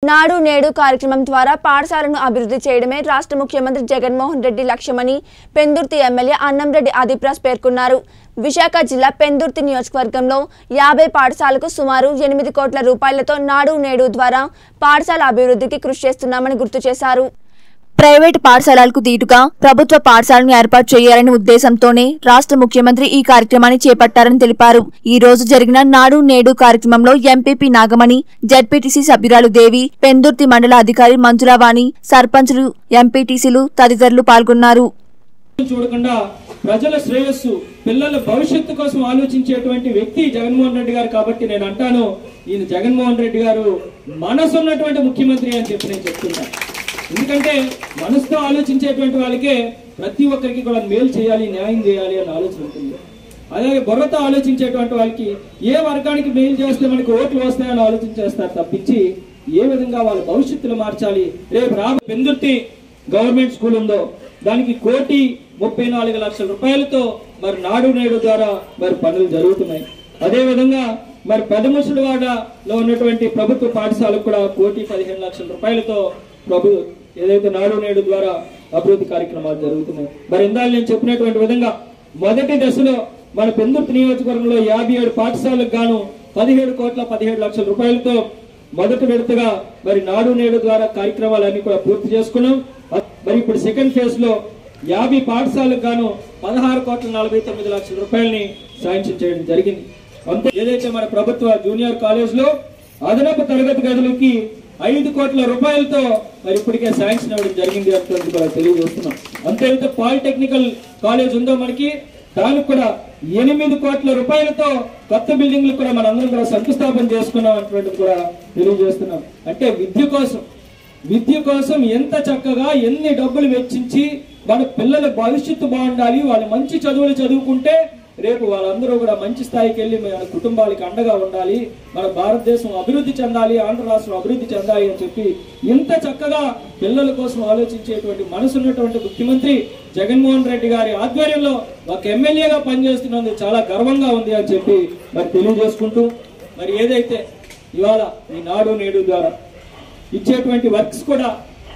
నాడు నేడు కార్యక్రమం ద్వారా పాఠశాలను అభివృద్ధి చేయడమే రాష్ట్ర ముఖ్యమంత్రి జగన్మోహన్ రెడ్డి లక్ష్యమని పెందుర్తి ఎమ్మెల్యే అన్నంరెడ్డి ఆదిప్రాస్ పేర్కొన్నారు విశాఖ జిల్లా పెందుర్తి నియోజకవర్గంలో యాభై పాఠశాలకు సుమారు ఎనిమిది కోట్ల రూపాయలతో నాడు నేడు ద్వారా పాఠశాల అభివృద్ధికి కృషి చేస్తున్నామని గుర్తు చేశారు ప్రైవేటు పాఠశాలలకు దీటుగా ప్రభుత్వ పాఠశాలను ఏర్పాటు చేయాలనే ఉద్దేశంతోనే రాష్ట్ర ముఖ్యమంత్రి ఈ కార్యక్రమాన్ని చేపట్టారని తెలిపారు ఈ రోజు జరిగిన నాడు నేడు కార్యక్రమంలో ఎంపీపీ నాగమణి జడ్పీటీసీ సభ్యురాలు దేవి పెందుర్తి మండల అధికారి మంజులావాణి సర్పంచులు ఎంపీటీసీలు తదితరులు పాల్గొన్నారు చూడకుండా ప్రజల శ్రేయస్సు పిల్లల భవిష్యత్తు కోసం ఆలోచించేటువంటి వ్యక్తి జగన్మోహన్ రెడ్డి గారు కాబట్టి నేను అంటాను ఈయన జగన్మోహన్ రెడ్డి గారు మనసున్నటువంటి ముఖ్యమంత్రి అని చెప్పి నేను చెప్తున్నాను ఎందుకంటే మనసుతో ఆలోచించేటువంటి వాళ్ళకే ప్రతి ఒక్కరికి కూడా మేలు చేయాలి న్యాయం చేయాలి అన్న ఆలోచన ఉంటుంది అలాగే బుర్రతో ఆలోచించేటువంటి వాళ్ళకి ఏ వర్గానికి మేలు చేస్తే మనకి ఓట్లు వస్తాయని ఆలోచన చేస్తారు తప్పించి ఏ విధంగా వాళ్ళ భవిష్యత్తులో మార్చాలి రేపు రా పెందుర్తి గవర్నమెంట్ స్కూల్ ఉందో దానికి కోటి ముప్పై నాలుగు లక్షల రూపాయలతో మరి నాడు నేడు ద్వారా మరి పనులు జరుగుతున్నాయి అదే విధంగా మరి పెదముసలివాడలో ఉన్నటువంటి ప్రభుత్వ పాఠశాలకు కూడా కోటి పదిహేను లక్షల రూపాయలతో ప్రభు ఏదైతే నాడు నేడు ద్వారా అభివృద్ధి కార్యక్రమాలు జరుగుతున్నాయి మరి ఇందాక నేను చెప్పినటువంటి విధంగా మొదటి దశలో మన పెందుర్తి నియోజకవర్గంలో యాభై ఏడు పాఠశాలకు గాను పదిహేడు కోట్ల పదిహేడు లక్షల రూపాయలతో మొదటి విడతగా మరి నాడు నేడు ద్వారా కార్యక్రమాలన్నీ కూడా పూర్తి చేసుకున్నాం మరి ఇప్పుడు సెకండ్ ఫేజ్ లో యాభై పాఠశాలకు గాను పదహారు కోట్ల నలభై తొమ్మిది లక్షల రూపాయలని శాంక్షన్ చేయడం జరిగింది అంతే ఏదైతే మన ప్రభుత్వ జూనియర్ కాలేజ్ లో అదనపు తరగతి గదులకి ఐదు కోట్ల రూపాయలతో మరి ఇప్పటికే శాంక్షన్ అవ్వడం జరిగింది అటువంటి కూడా తెలియజేస్తున్నాం అంతేతే పాలిటెక్నికల్ కాలేజ్ ఉందో మనకి దానికి కూడా ఎనిమిది కోట్ల రూపాయలతో కొత్త బిల్డింగ్లు కూడా మనందరం కూడా శంకుస్థాపన చేసుకున్నాం అటువంటిది కూడా తెలియజేస్తున్నాం అంటే విద్య కోసం విద్య కోసం ఎంత చక్కగా ఎన్ని డబ్బులు వెచ్చించి మన పిల్లల భవిష్యత్తు బాగుండాలి వాళ్ళు మంచి చదువులు చదువుకుంటే రేపు వాళ్ళందరూ కూడా మంచి స్థాయికి వెళ్ళి మన కుటుంబాలకి అండగా ఉండాలి మన భారతదేశం అభివృద్ధి చెందాలి ఆంధ్ర రాష్ట్రం అభివృద్ధి చెందాలి అని చెప్పి ఇంత చక్కగా పిల్లల కోసం ఆలోచించేటువంటి మనసున్నటువంటి ముఖ్యమంత్రి జగన్మోహన్ రెడ్డి గారి ఆధ్వర్యంలో ఒక ఎమ్మెల్యేగా పనిచేస్తున్నందుకు చాలా గర్వంగా ఉంది అని చెప్పి మరి తెలియజేసుకుంటూ మరి ఏదైతే ఇవాళ ఈ నాడు నేడు ద్వారా ఇచ్చేటువంటి వర్క్స్ కూడా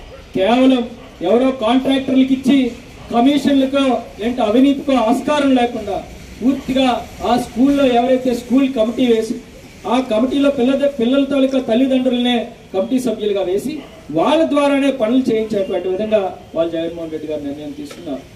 కేవలం ఎవరో కాంట్రాక్టర్లకు ఇచ్చి కమిషన్లకో లేదంటే అవినీతికో ఆస్కారం లేకుండా పూర్తిగా ఆ స్కూల్లో ఎవరైతే స్కూల్ కమిటీ వేసి ఆ కమిటీలో పిల్లల పిల్లల తాలూకా తల్లిదండ్రులనే కమిటీ సభ్యులుగా వేసి వాళ్ళ ద్వారానే పనులు చేయించేటువంటి విధంగా వాళ్ళు జగన్మోహన్ రెడ్డి గారు నిర్ణయం తీసుకున్నారు